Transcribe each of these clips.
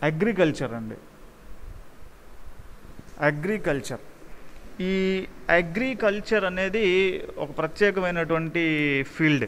agriculture అండి agriculture ఈ agriculture అనేది ఒక ప్రత్యేకమైనటువంటి ఫీల్డ్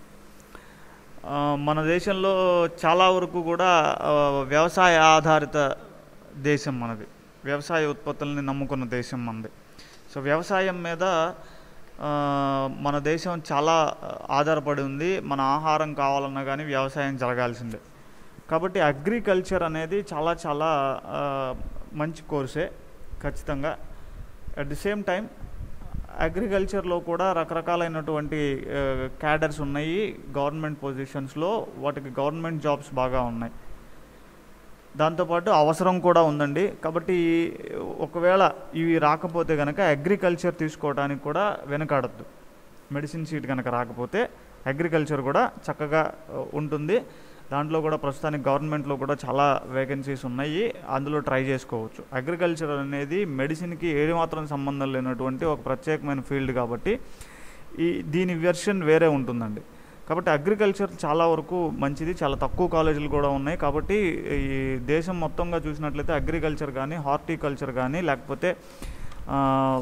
ఆ, మన దేశంలో చాలా వరకు కూడా ఆ, వ్యవసాయ ఆధారిత దేశం మనది వ్యవసాయ ఉత్పత్తుల్ని నమ్ముకున్న దేశం మనది సో వ్యవసాయం మీద ఆ, మన దేశం చాలా ఆధారపడి ఉంది మన ఆహారం కావాలన్నా కానీ వ్యవసాయం జరగాల్సిందే కాబట్టి అగ్రికల్చర్ అనేది చాలా చాలా ఆ, మంచి కోర్సే ఖచ్చితంగా అట్ ది సేమ్ టైం అగ్రికల్చర్లో కూడా రకరకాలైనటువంటి క్యాడర్స్ ఉన్నాయి గవర్నమెంట్ పొజిషన్స్లో వాటికి గవర్నమెంట్ జాబ్స్ బాగా ఉన్నాయి దాంతోపాటు అవసరం కూడా ఉందండి కాబట్టి ఒకవేళ ఇవి రాకపోతే కనుక అగ్రికల్చర్ తీసుకోవడానికి కూడా వెనకాడద్దు మెడిసిన్ సీట్ కనుక రాకపోతే అగ్రికల్చర్ కూడా చక్కగా ఆ, ఉంటుంది దాంట్లో కూడా ప్రస్తుతానికి గవర్నమెంట్లో కూడా చాలా వేకెన్సీస్ ఉన్నాయి అందులో ట్రై చేసుకోవచ్చు అగ్రికల్చర్ అనేది మెడిసిన్కి ఏమాత్రం సంబంధం లేనటువంటి ఒక ప్రత్యేకమైన ఫీల్డ్ కాబట్టి ఈ దీని వెర్షన్ వేరే ఉంటుందండి కాబట్టి అగ్రికల్చర్ చాలా వరకు మంచిది చాలా తక్కువ కాలేజీలు కూడా ఉన్నాయి కాబట్టి ఈ దేశం మొత్తంగా చూసినట్లయితే అగ్రికల్చర్ కానీ హార్టికల్చర్ కానీ లేకపోతే ఆ,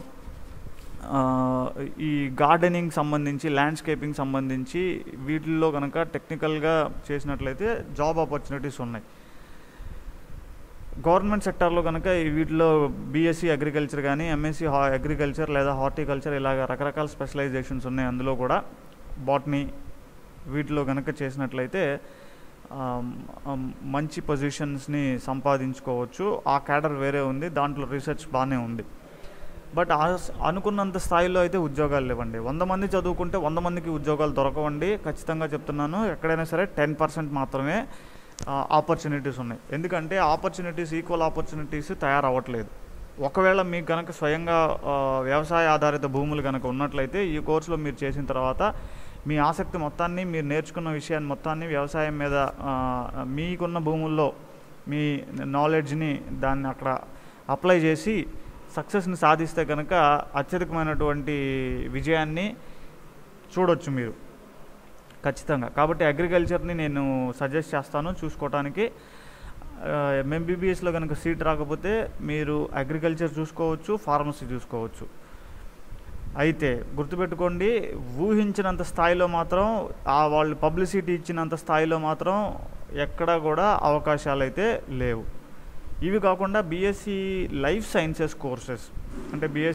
ఆ, ఈ గార్డెనింగ్ సంబంధించి ల్యాండ్స్కేపింగ్ సంబంధించి వీటిల్లో కనుక టెక్నికల్గా చేసినట్లయితే జాబ్ ఆపర్చునిటీస్ ఉన్నాయి గవర్నమెంట్ సెక్టార్లో కనుక ఈ వీటిలో బీఎస్సీ అగ్రికల్చర్ కానీ ఎంఎస్సీ అగ్రికల్చర్ లేదా హార్టికల్చర్ ఇలాగ రకరకాల స్పెషలైజేషన్స్ ఉన్నాయి అందులో కూడా బాటనీ వీటిలో కనుక చేసినట్లయితే ఆమ్, ఆమ్, మంచి పొజిషన్స్ని సంపాదించుకోవచ్చు ఆ క్యాడర్ వేరే ఉంది దాంట్లో రీసెర్చ్ బాగానే ఉంది బట్ ఆ- అనుకున్నంత స్థాయిలో అయితే ఉద్యోగాలు లేవండి వంద మంది చదువుకుంటే వంద మందికి ఉద్యోగాలు దొరకవండి ఖచ్చితంగా చెప్తున్నాను ఎక్కడైనా సరే టెన్ పర్సెంట్ మాత్రమే ఆపర్చునిటీస్ ఉన్నాయి ఎందుకంటే ఆపర్చునిటీస్ ఈక్వల్ ఆపర్చునిటీస్ తయారవ్వట్లేదు ఒకవేళ మీకు కనుక స్వయంగా ఆ, వ్యవసాయ ఆధారిత భూములు కనుక ఉన్నట్లయితే ఈ కోర్సులో మీరు చేసిన తర్వాత మీ ఆసక్తి మొత్తాన్ని మీరు నేర్చుకున్న విషయాన్ని మొత్తాన్ని వ్యవసాయం మీద ఆ, మీకున్న భూముల్లో మీ నాలెడ్జ్ని దాన్ని అక్కడ అప్లై చేసి సక్సెస్ని సాధిస్తే కనుక అత్యధికమైనటువంటి విజయాన్ని చూడొచ్చు మీరు ఖచ్చితంగా కాబట్టి అగ్రికల్చర్ని నేను సజెస్ట్ చేస్తాను చూసుకోవటానికి ఎంబీబీఎస్లో కనుక సీట్ రాకపోతే మీరు అగ్రికల్చర్ చూసుకోవచ్చు ఫార్మసీ చూసుకోవచ్చు అయితే గుర్తుపెట్టుకోండి ఊహించినంత స్థాయిలో మాత్రం ఆ వాళ్ళు పబ్లిసిటీ ఇచ్చినంత స్థాయిలో మాత్రం ఎక్కడా కూడా అవకాశాలు అయితే లేవు ఇవి కాకుండా బీఎస్సీ లైఫ్ సైన్సెస్ కోర్సెస్ అంటే బిఎస్